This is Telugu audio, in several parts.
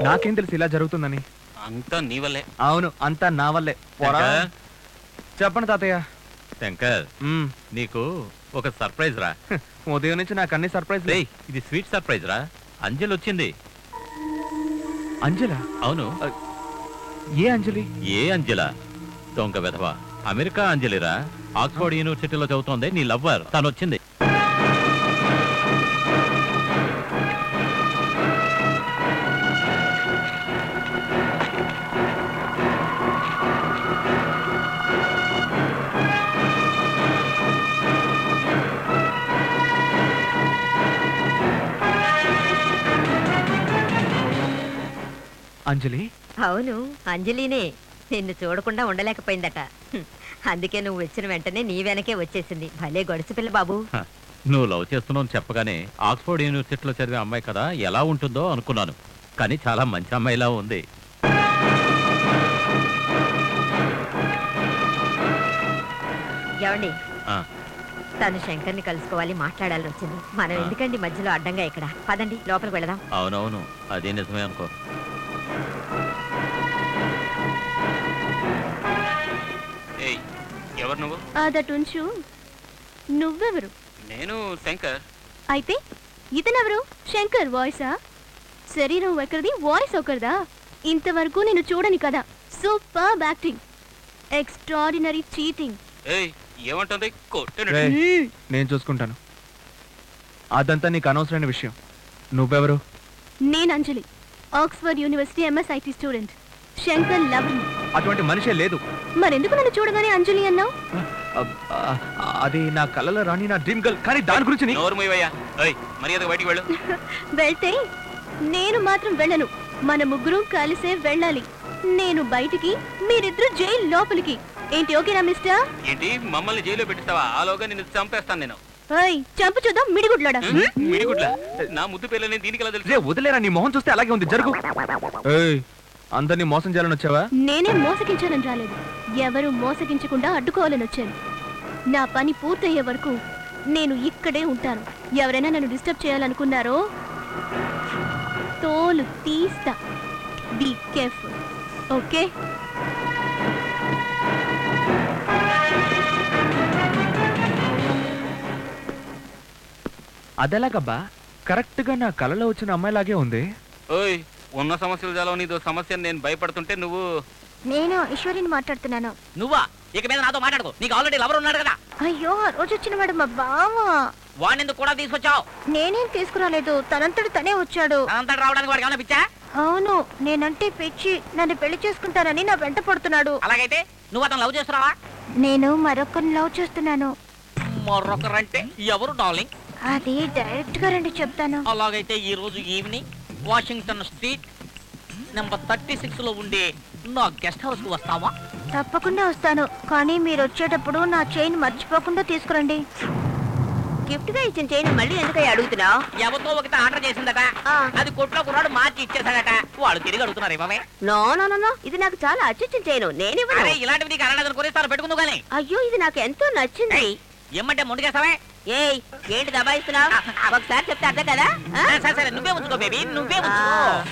నాకేం తెలుసు ఇలా జరుగుతుందని అంతా నీ వల్లే అవును అంతా నా వల్లే పోరా. శంకర్, చెప్పండి తాతయ్య శంకర్ మ్మ్. నీకు ఒక సర్ప్రైజ్ రా ఉదయం నుంచి నాకు అన్ని సర్ప్రైజ్ రేయ్ ఇది స్వీట్ సర్ప్రైజ్ రా అంజలి వచ్చింది అంజల అవును ఏ అంజలి ఏ అంజల దొంగ వెధవ అమెరికా అంజలిరా ఆక్స్ఫర్డ్ యూనివర్సిటీలో చదువుతోంది నీ లవ్వర్ తను వచ్చింది అంజలి అవును అంజలినే నిన్ను చూడకుండా ఉండలేకపోయిందట హ్మ్. అందుకే నువ్వు వచ్చిన వెంటనే నీ వెనకే వచ్చేసింది భలే గడుసు పిల్ల బాబు హ, నువ్వు లవ్ చేస్తున్నావు చెప్పగానే ఆక్స్ఫర్డ్ యూనివర్సిటీలో చదివే అమ్మాయి కదా ఎలా ఉంటుందో అనుకున్నాను కానీ చాలా మంచి అమ్మాయిలా ఉంది ఏమండి ఆ, తను శంకర్ని కలుసుకోవాలి మాట్లాడాలని వచ్చింది మనం ఆ. ఎందుకండి మధ్యలో అడ్డంగా ఇక్కడ పదండి లోపలికి వెళదాం అవునవును అదే నిజమే అనుకో ఏయ్ ఎవరు నువ్వు అదటుంచు నువ్వెవరు నేను శంకర్ అయితే ఇతనెవరు శంకర్ వాయిసా శరీరం ఒకరిది వాయిస్ ఒకరిదా ఇంతవరకు నేను చూడని కదా సూపర్ యాక్టింగ్ ఎక్స్ట్రాడినరీ చీటింగ్ ఏయ్ ఏమంటుంది రేయ్, నేను చూసుకుంటాను అదంతా నీకు అనవసరమైన విషయం నువ్వెవరు నేను Anjali Oxford university MSIT student Shankar లవ్ని అటువంటి మనిషే లేదు మరెందుకు నన్ను చూడగానే అంజలి అన్నావు అబ్- ఆ, అది నా కళ్ళలో రాని నా డ్రీమ్ గర్ల్ కానీ దాని గురించి నీ- నోరు మూయవయ్యా ఏయ్ మర్యాద బయటికి వెళ్ళు వెళ్తే నేను మాత్రం వెళ్ళను మన ముగ్గురు కలిసే వెళ్ళాలి నేను బయటికి మీరిద్దరు జైలు లోపలికి ఏంటి ఓకేనా మిస్టర్ ఏంటి మమ్మల్ని జైల్లో పెట్టిస్తావా ఆలోగా నిన్ను చంపేస్తాను నేను ఓయ్ చంపు చూద్దాం మిడిగుడ్లాడా మిడిగుడ్ల నా ముద్దు పిల్లని దీనికి ఎలా తెలుసు రే వదిలేరా నీ మొహం చూస్తే అలాగే ఉంది జరుగు ఏయ్ అందరినీ మోసం చేయాలని వచ్చావా నేనే మోసగించాలని రాలేదు ఎవరు మోసగించకుండా అడ్డుకోవాలని వచ్చాను నా పని పూర్తయ్యే వరకు నేను ఇక్కడే ఉంటాను ఎవరైనా నన్ను డిస్టర్బ్ చేయాలనుకున్నారో తోలు తీస్తా బీ కేర్ఫుల్ ఓకే అదెలాగబ్బా కరెక్ట్ గా నా కలలో వచ్చిన అమ్మాయిలాగే ఉంది ఓయ్ ఉన్న సమస్యలు చాలా నీదో సమస్య నేను భయపడుతుంటే నువ్వు నేను ఈశ్వరిని మాట్లాడుతున్నాను నువ్వా ఇక మీద నాతో మాట్లాడదు నీకు ఆల్రెడీ లవర్ ఉన్నాడు కదా అయ్యో ఆ రోజు వచ్చిన వాడు మా బావ వాడిని కూడా తీసుకొచ్చావు నేనేం తీసుకురాలేదు తనంతటి తనే వచ్చాడు అంతటి రావడానికి వాడికి ఏమైనా పిచ్చా అవును నేనంటే పిచ్చి నన్ను పెళ్లి చేసుకుంటానని నా వెంట పడుతున్నాడు అలాగైతే నువ్వు అతను లవ్ చేస్తున్నావా నేను మరొకరిని లవ్ చేస్తున్నాను మరొకరంటే ఎవరు డార్లింగ్ అది డైరెక్ట్ గా రండి చెప్తాను అలాగైతే ఈ రోజు evening Washington street number thirty six లో ఉండే నా గెస్ట్ హౌస్ కు వస్తావా తప్పకుండా వస్తాను కానీ మీరు వచ్చేటప్పుడు నా చైన్ మర్చిపోకుండా తీసుకురండి గిఫ్ట్ గా ఇచ్చిన చైన్ మళ్ళీ ఎందుకై అడుగుతున్నావు ఎవరితో ఒకటి ఆర్డర్ చేసిందట ఆ. అది కొట్లో కుర్రాడు మార్చి ఇచ్చేసాడట వాళ్ళు తిరిగి అడుగుతున్నారు ఇవ్వమే నో నో నో, నో ఇది నాకు చాలా అచ్చొచ్చిన చైన్ నేనివ్వను అరే ఇలాంటివి నీకు అనలేదు కొనిస్తారు పెట్టుకుందు కానీ అయ్యో ఇది నాకు ఎంతో నచ్చింది ఏమంటే ముందుకేస్తావే ఏయ్ ఏంటి దబాయిస్తున్నావు ఒకసారి చెప్తే అర్థం కదా ఆ? సరే సరే నువ్వే ఉంచుకో బేబీ నువ్వే ఉంచుకో ఆ.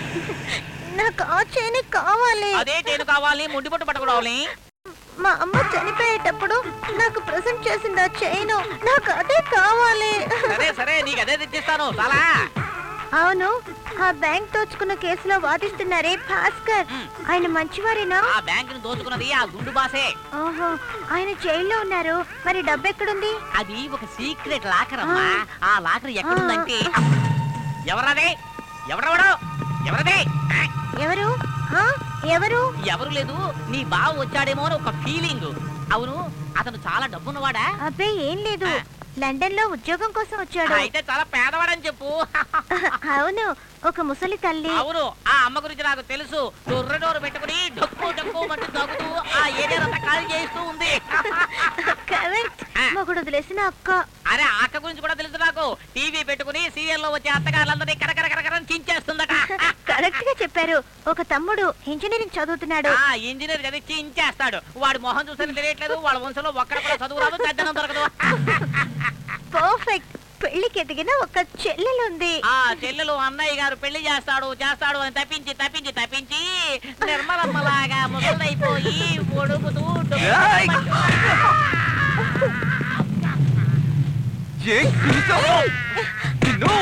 నాకు ఆ చైన్ కావాలి అదే నేను కావాలి ముడ్డి పట్టు పట్టుకోవాలి మా అమ్మ చనిపోయేటప్పుడు నాకు ప్రెజెంట్ చేసింది ఆ చైన్ నాకు అదే కావాలి సరే సరే నీకు అదే తెచ్చిస్తాను చాలా అవును ఆ బ్యాంక్ దోచుకున్న కేసులో వాదిస్తున్నారే భాస్కర్ మ్. ఆయన మంచివారేనా ఆ బ్యాంకుని దోచుకున్నది ఆ గుండు బాసే ఓహో ఆయన జైల్లో ఉన్నారు మరి డబ్బు ఎక్కడుంది అది ఒక సీక్రెట్ లాకర్ అమ్మా ఆ లాకర్ ఎక్కడుందంటే ఎవరదే ఎవరెవడు ఎవరదే ఎవరు ఆ? ఎవరు ఎవరు లేదు నీ బావ వచ్చాడేమో అని ఒక ఫీలింగ్ అవును అతను చాలా డబ్బున్నవాడా అబ్బే ఏం లేదు ఆ. లండన్ లో ఉద్యోగం కోసం వచ్చాడు అయితే చాలా పేదవాడని చెప్పు అవును ఒక ముసలి తల్లి అవును ఆ అమ్మ గురించి నాకు తెలుసు డొర్ర డోరు పెట్టుకుని డొక్కు డొక్కు మంటూ తగ్గుతూ ఆ ఏరియా ఖాళీ చేస్తూ ఉంది కరెక్ట్ ఆ. మొగుడు వదిలేసిన అక్క అరే ఆ అక్క గురించి కూడా తెలుసు నాకు టీవీ పెట్టుకుని సీరియల్లో వచ్చే అత్తగారులందరినీ కరకర కరకర చించేస్తుందట కరెక్ట్ గా చెప్పారు ఒక తమ్ముడు ఇంజనీరింగ్ చదువుతున్నాడు ఆ ఇంజనీర్ చదివి చించేస్తాడు వాడి మొహం చూస్తే తెలియట్లేదు వాళ్ళ వంశంలో ఒక్కడ కూడా చదువు రాదు చద్దనం దొరకదు పర్ఫెక్ట్ పెళ్లికి ఎదిగిన ఒక చెల్లెలుంది ఆ చెల్లెలు అన్నయ్య గారు పెళ్లి చేస్తాడు చేస్తాడు అని తప్పించి తప్పించి తప్పించి నిర్మలమ్మలాగా ముసలైపోయి పొడుగుతూ ఏయ్! ఏయ్, పిలిచావు? నిన్ను!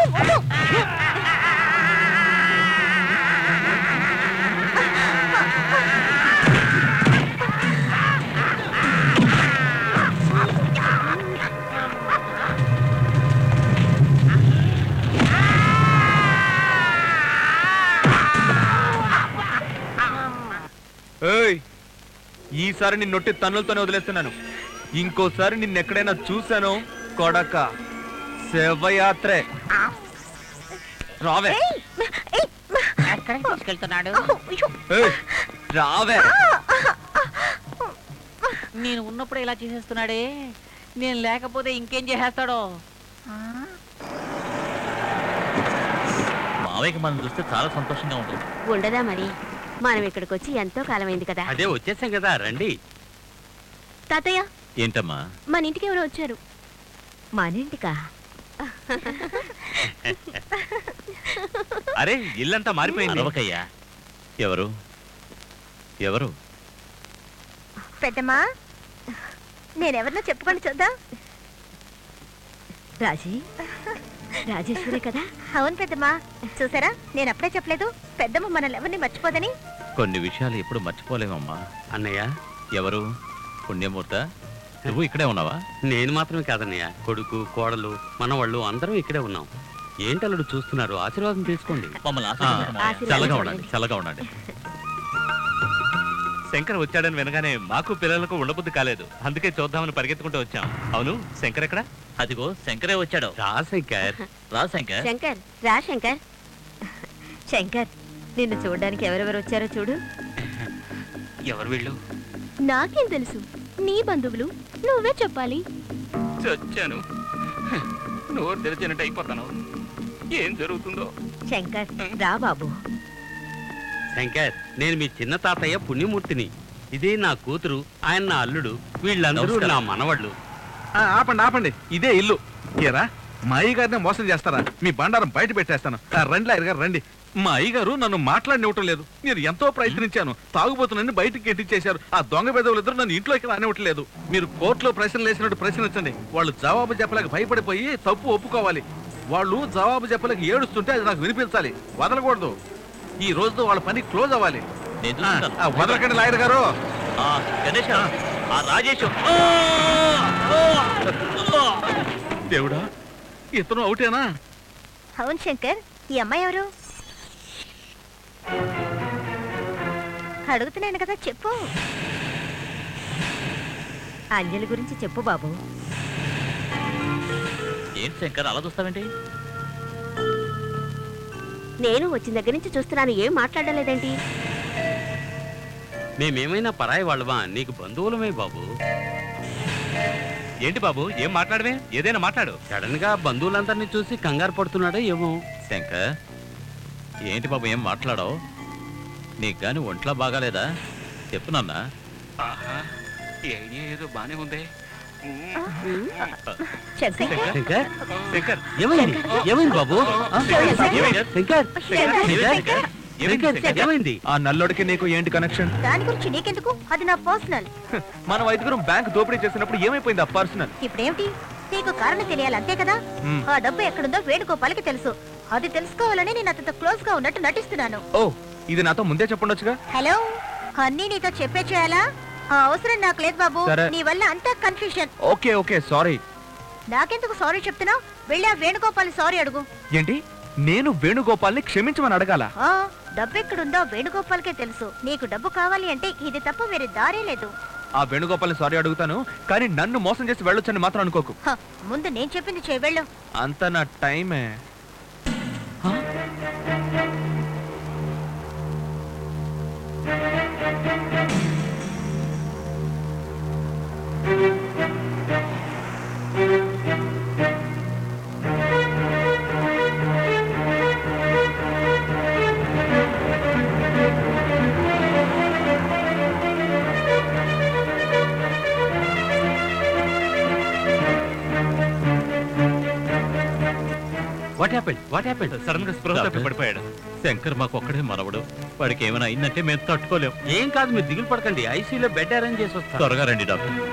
ఏయ్ ఈసారి నిన్నొట్టి తన్నులతోనే వదిలేస్తున్నాను ఇంకోసారి నిన్నెక్కడైనా చూశాను కొడక శవయాత్రే రావే ఎక్కడికి తీసుకెళ్తున్నాడు ఏయ్, రావే నేను ఉన్నప్పుడు ఇలా చేసేస్తున్నాడే నేను లేకపోతే ఇంకేం చేసేస్తాడో మావయ్యకి మనం చూస్తే చాలా సంతోషంగా ఉంటుంది ఉండదా మరి మనం ఇక్కడికి వచ్చి ఎంతో కాలమైంది కదా అదే వచ్చేసాం కదా రండి తాతయ్య ఏంటమ్మా మన ఇంటికి ఎవరో వచ్చారు మనింటికా అరే ఇల్లంతా మారిపోయింది అరవకయ్యా ఎవరు ఎవరు పెద్దమ్మా నేనెవరినో చెప్పుకొని చూద్దాం రాజీ రాజేశ్వరి కదా అవును పెద్దమ్మా చూసారా నేను అప్పుడే చెప్పలేదు పెద్దమ్మ మనల్ని ఎవరిని మర్చిపోదని కొన్ని విషయాలు ఎప్పుడు మర్చిపోలేమమ్మా అన్నయ్య ఎవరు పుణ్యమూర్త నువ్వు ఇక్కడే ఉన్నావా నేను మాత్రమే కాదన్నయ్య కొడుకు కోడలు మనవాళ్ళు అందరం ఇక్కడే ఉన్నాం ఏంటల్లుడు చూస్తున్నారు ఆశీర్వాదం తీసుకోండి మమ్మల్ని ఆశీర్వదించండి. చల్లగా ఉండండి చల్లగా ఉండండి శంకర్ వచ్చాడని వినగానే మాకు పిల్లలకు ఉండబుద్ధి కాలేదు అందుకే చూద్దామని పరిగెత్తుకుంటూ వచ్చాం అవును శంకర్ ఎక్కడ అదిగో శంకరే వచ్చాడు రా శంకర్ రా శంకర్ శంకర్ రా శంకర్ శంకర్ నిన్ను చూడడానికి ఎవరెవరు వచ్చారో చూడు ఎవరు వీళ్ళు నాకేం తెలుసు నీ బంధువులు నువ్వే చెప్పాలి చచ్చాను నోరు తెరిచినట్టు అయిపోతాను ఏం జరుగుతుందో శంకర్ రా బాబు శంకర్ నేను మీ చిన్న తాతయ్య పుణ్యమూర్తిని ఇదే నా కూతురు ఆయన నా అల్లుడు వీళ్ళందరూ నమస్కారం. నా మనవళ్ళు ఆ, ఆపండి ఆపండి ఇదే ఇల్లు ఏరా మా అయ్యగారిని మోసం చేస్తారా మీ బండారం బయట పెట్టేస్తాను ఆ, రండి లాయర్ గారు రండి మా అయ్యగారు నన్ను మాట్లాడినివ్వటం లేదు నేను ఎంతో ప్రయత్నించాను తాగుబోతునని బయటికి ఎట్టించేశారు ఆ దొంగ పెదవులు ఇద్దరు నన్ను ఇంట్లోకి రానివ్వట్లేదు మీరు కోర్టులో ప్రశ్నలు వేసినట్టు ప్రశ్నించండి వాళ్ళు జవాబు చెప్పలేక భయపడిపోయి తప్పు ఒప్పుకోవాలి వాళ్ళు జవాబు చెప్పలేక ఏడుస్తుంటే అది నాకు వినిపించాలి వదలకూడదు ఈ రోజుతో వాళ్ళ పని క్లోజ్ అవ్వాలి నేను ఆ, చూసుకుంటాను. ఆ, వదలకండి లాయర్ గారు ఆ, గణేష్ ఆ రాజేష్ దేవుడా ఇతను అవుటేనా అవును శంకర్ ఈ అమ్మాయి ఎవరు అడుగుతున్నాను కదా చెప్పు అంజలి గురించి చెప్పు బాబు ఏంటి శంకర్ అలా చూస్తావేంటి నేను వచ్చిన దగ్గర నుంచి చూస్తున్నాను ఏం మాట్లాడలేదేంటి మేమేమైనా పరాయి వాళ్ళమా నీకు బంధువులమే బాబు ఏంటి బాబు ఏం మాట్లాడవే ఏదైనా మాట్లాడు సడన్ గా బంధువులందరినీ చూసి కంగారు పడుతున్నాడో ఏమో శంకర్ ఏంటి బాబు ఏం మాట్లాడవు నీకు గాని ఒంట్లో బాగాలేదా చెప్పు నాన్న శంకర్ శంకర్ శంకర్ ఏమైంది ఏమైంది బాబు ఆ? ఏమైంది? శంకర్ ఏమైంది శంకర్? ఏమైంది శంకర్ శంకర్? ఏమైంది ఆ నల్లోడికి నీకు ఏంటి కనెక్షన్ దాని గురించి నీకెందుకు అది నా పర్సనల్ మనం ఐదుగురం బ్యాంక్ దోపిడీ చేసినప్పుడు ఏమైపోయింది ఆ పర్సనల్ ఇప్పుడేమిటి నీకు కారణం తెలియాలి అంతే కదా మ్మ్. ఆ డబ్బు ఎక్కడుందో వేణుగోపాలకి తెలుసు అది తెలుసుకోవాలని నేను అతనితో క్లోజ్ గా ఉన్నట్టు నటిస్తున్నాను ఓ ఇది నాతో ముందే చెప్పుండొచ్చుగా హలో అన్నీ నీతో చెప్పే చేయాలా ఆ అవసరం నాకు లేదు బాబు సరే. నీ వల్ల అంతా కన్ఫ్యూషన్ ఓకే ఓకే సారీ నాకెందుకు సారీ చెప్తున్నావు వెళ్ళి ఆ వేణుగోపాల్ సారీ అడుగు ఏంటి నేను వేణుగోపాల్ని క్షమించమని అడగాల ఆ డబ్బు ఎక్కడుందో వేణుగోపాల్కే తెలుసు నీకు డబ్బు కావాలి అంటే ఇది తప్ప వేరే దారే లేదు ఆ వేణుగోపాల్ని సారీ అడుగుతాను కానీ నన్ను మోసం చేసి వెళ్ళొచ్చని మాత్రం అనుకోకు హ, ముందు నేను చెప్పింది చేయి వెళ్ళు అంత నా టైమే హ్యాపెండ్ వాట్ హ్యాపెండ్ సడన్ గా స్పృహ తప్పి పడిపోయాడు శంకర్ మాకు ఒక్కడే మనవడు వాడికి ఏమైనా అయిందంటే మేము తట్టుకోలేం ఏం కాదు మీరు దిగులు పడకండి ఐసీలో బెడ్ అరేంజ్ చేసి వస్తారు త్వరగా రండి డాక్టర్